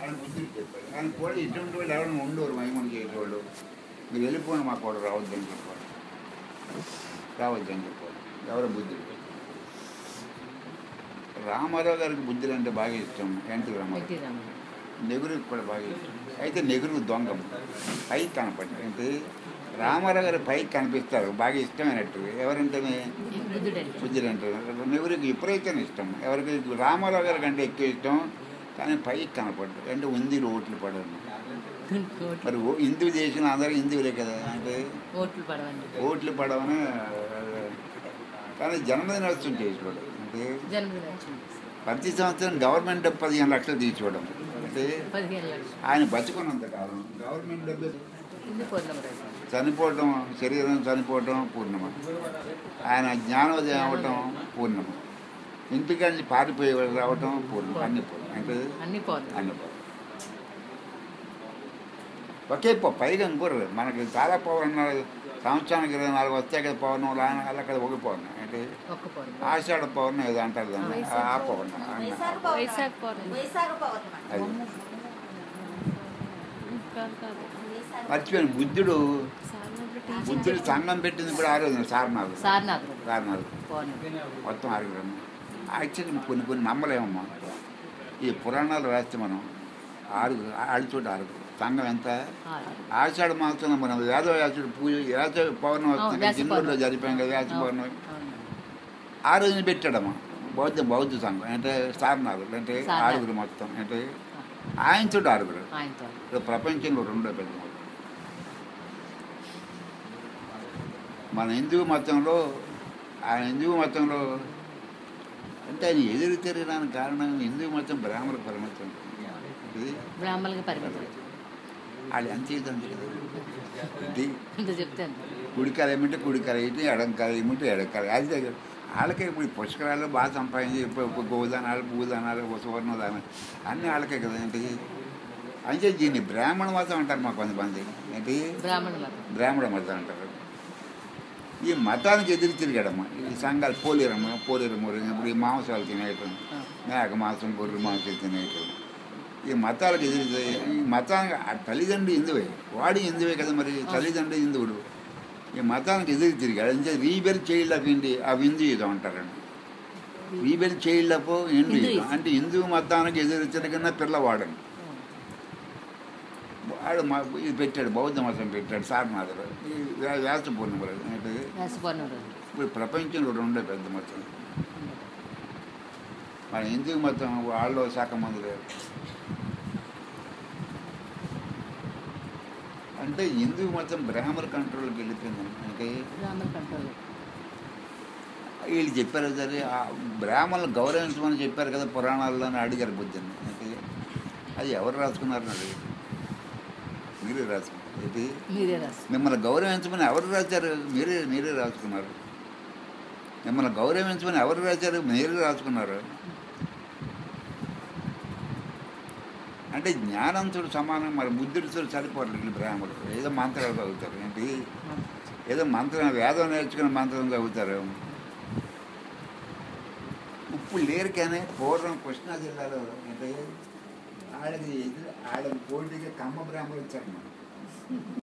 ఆయన బుద్ధుడు చెప్పాడు ఆయన కూడా ఇటువంటి వాళ్ళు ఎవరైనా ఉండేవారు మహిమను చేసేవాళ్ళు మీరు వెళ్ళిపోయిన మా కూడా రావద్దని చెప్పాడు రావద్దని చెప్పాడు ఎవరు బుద్ధుడు రామారావు గారికి బుద్ధుడు అంటే బాగా ఇష్టం ఎన్టీ రామారావు ఎన్టీ రామారావు నెగురుకి కూడా బాగా ఇష్టం అయితే నెగురు దొంగ పైకి కనపడ్డాడు అంటే రామారావు గారు పైకి కనిపిస్తారు బాగా ఇష్టమైనట్టు ఎవరంటేనే బుద్ధుడండి బుద్ధుడు అంటారు నెగురికి విపరీతం ఇష్టం ఎవరికి రామారావు గారి కంటే ఎక్కువ ఇష్టం కానీ పైకి కనపడ్డాడు అంటే ఉంది ఓట్లు పడదు ఓట్లు మరి ఓ- హిందువు చేసిన అందరూ హిందువులే కదా అంటే ఓట్లు పడవండి ఓట్లు పడవని కానీ జన్మదినోత్సవం చేసుకోవడం అంటే జన్మదిన వచ్చింది ప్రతి సంవత్సరం గవర్నమెంట్ డబ్బు పదిహేను లక్షలు తీసుకోవడం అంటే పదిహేను లక్షలు ఆయన బతుకున్నంత కాలం గవర్నమెంట్ డబ్బు హిందూ పౌర్ణమి రోజు చనిపోవటం శరీరం చనిపోవటం పూర్ణిమ ఆయన జ్ఞానోదయం అవ్వటం పూర్ణిమ ఇంటికాడ నుంచి పారిపోయి రావటం పూర్ణిమ అన్ని పూర్ణం అంటే అన్ని పౌర్ణమి అన్ని పూర్ణం ఒకే ప- పైగా ఇంకోరు మనకి చాలా పౌర్ణాలు సంవత్సరానికి ఇరవై నాలుగు వస్తాయి కదా పౌర్ణం అలా కదా ఒక పౌర్ణం అంటే ఒక్క పౌర్ణమి ఆషాఢ పౌర్ణం ఏదో అంటారు దాన్ని ఆ ఆ పౌర్ణం వైశాఖ అన్న. వైశాఖ పౌర్ణమి పౌర్ణమి వైశాఖ పౌర్ణమి అది కాదు కాదు వైశాఖ మర్చిపోయాను బుద్ధుడు సార్నాథ్లో టీచర్ బుద్ధుడు సంఘం పెట్టింది కూడా ఆ రోజు సారనాథ్ సార్నాథ్ రోజు సారనాథ్ పౌర్ణమి మొత్తం ఆరుగురు యాక్చువల్లీ కొన్ని కొన్ని నమ్మలేమమ్మా ఈ పురాణాలు రాస్తే మనం ఆరుగురు ఆడిచోటి ఆరుగురు సంఘం ఎంత ఆరు. ఆషాఢ మాసంలో మనం వేదవ్యాసుడు పూజ వేద పౌర్ణమి అవును, వస్తుంది వ్యాస జిల్లూరులో పౌర్ణమి. జరిపాం కదా వ్యాస పౌర్ణమి అవును. ఆ రోజున పెట్టాడమ్మా బౌద్ధ బౌద్ధ సంఘం అంటే సారనాథులు అంటే సారనాథ్. ఆరుగురు మొత్తం అంటే ఆయన చోట ఆరుగురు ఆయనతో ఇప్పుడు ప్రపంచంలో రెండో పెద్ద మతం. మన హిందూ మతంలో ఆయన హిందూ మతంలో అంటే ఆయన ఎదురు తిరగడానికి కారణం హిందూ మతం బ్రాహ్మణ పరిమితం ఇది బ్రాహ్మణులకి పరిమితం వాళ్ళు ఎంత ఇదండి ఇది ఇంత చెప్తాను కుడికాలు ఏమంటే కుడికాలు ఏంటి ఎడంకాలు ఏమంటే ఎడంకాలు అది దగ్గర వాళ్ళకే ఇప్పుడు ఈ పుష్కరాలు బాగా సంపాదించి ఇప్పుడు గోదానాలు భూదానాలు సువర్ణదానాలు అన్నీ వాళ్ళకే కదా ఏంటి అంటే దీన్ని బ్రాహ్మణ మతం అంటారు మా కొంతమంది ఏంటి బ్రాహ్మణ మతం బ్రాహ్మణ మతం అంటారు ఈ మతానికి ఎదురు తిరిగాడమ్మా ఈ సంఘాలు పోలేరమ్మ పోలేరమ్మ ఇప్పుడు ఈ మాంసాలు తినేయటం ఆ. మేక మాంసం గొర్రె మాంసం తినేయటం ఈ మతాలకు ఎదురు తిరిగి- ఈ మతానికి ఆ తల్లిదండ్రులు హిందువే వాడు హిందువే కదా మరి తల్లిదండ్రులు హిందువుడు ఈ మతానికి ఎదురు తిరిగాడు అంటే rebel child of India of Hinduism అంటారండి rebel child of Hinduism Hinduism. అంటే హిందూ మతానికి ఎదురు తిరిగిన పిల్లవాడని వాడు మా ఇది పెట్టాడు బౌద్ధ మతం పెట్టాడు సారనాథుడు ఈ వ్యా- వ్యాస పూర్ణిమ రోజు. అంటే వ్యాస పౌర్ణమి రోజు ఇప్పుడు ప్రపంచంలో రెండో పెద్ద మతం మన హిందూ మతం వాళ్ళు శాఖ మంది లేరు అంటే హిందూ మతం బ్రాహ్మణ కంట్రోల్కి వెళ్ళిపోయింది అంటే బ్రాహ్మణ కంట్రోల్ వీళ్ళు చెప్పారు సరే ఆ బ్రాహ్మణులు గౌరవించమని చెప్పారు కదా పురాణాల్లోనే అడిగారు బుద్ధిని అంటే అది ఎవరు రాసుకున్నారని అడిగారు మీరే రాసుకున్నారు ఏంటి మీరే రాసు మిమ్మల్ని గౌరవించమని ఎవరు రాశారు మీరే మీరే రాసుకున్నారు మిమ్మల్ని గౌరవించమని ఎవరు రాశారు మీరే రాసుకున్నారు అంటే జ్ఞానంతో సమానం మరి బుద్ధుడితో సరిపోరు వీళ్ళు బ్రాహ్మణులు ఏదో మంత్రాలు చదువుతారు ఏంటి ఏదో మంత్రం వేదం నేర్చుకుని మంత్రం చదువుతారు ఇప్పుడు లేరు కానీ పూర్వం కృష్ణా జిల్లాలో అంటే ఆడది ఎదురు ఆడది పోటీగా కమ్మ బ్రాహ్మణులు వచ్చారు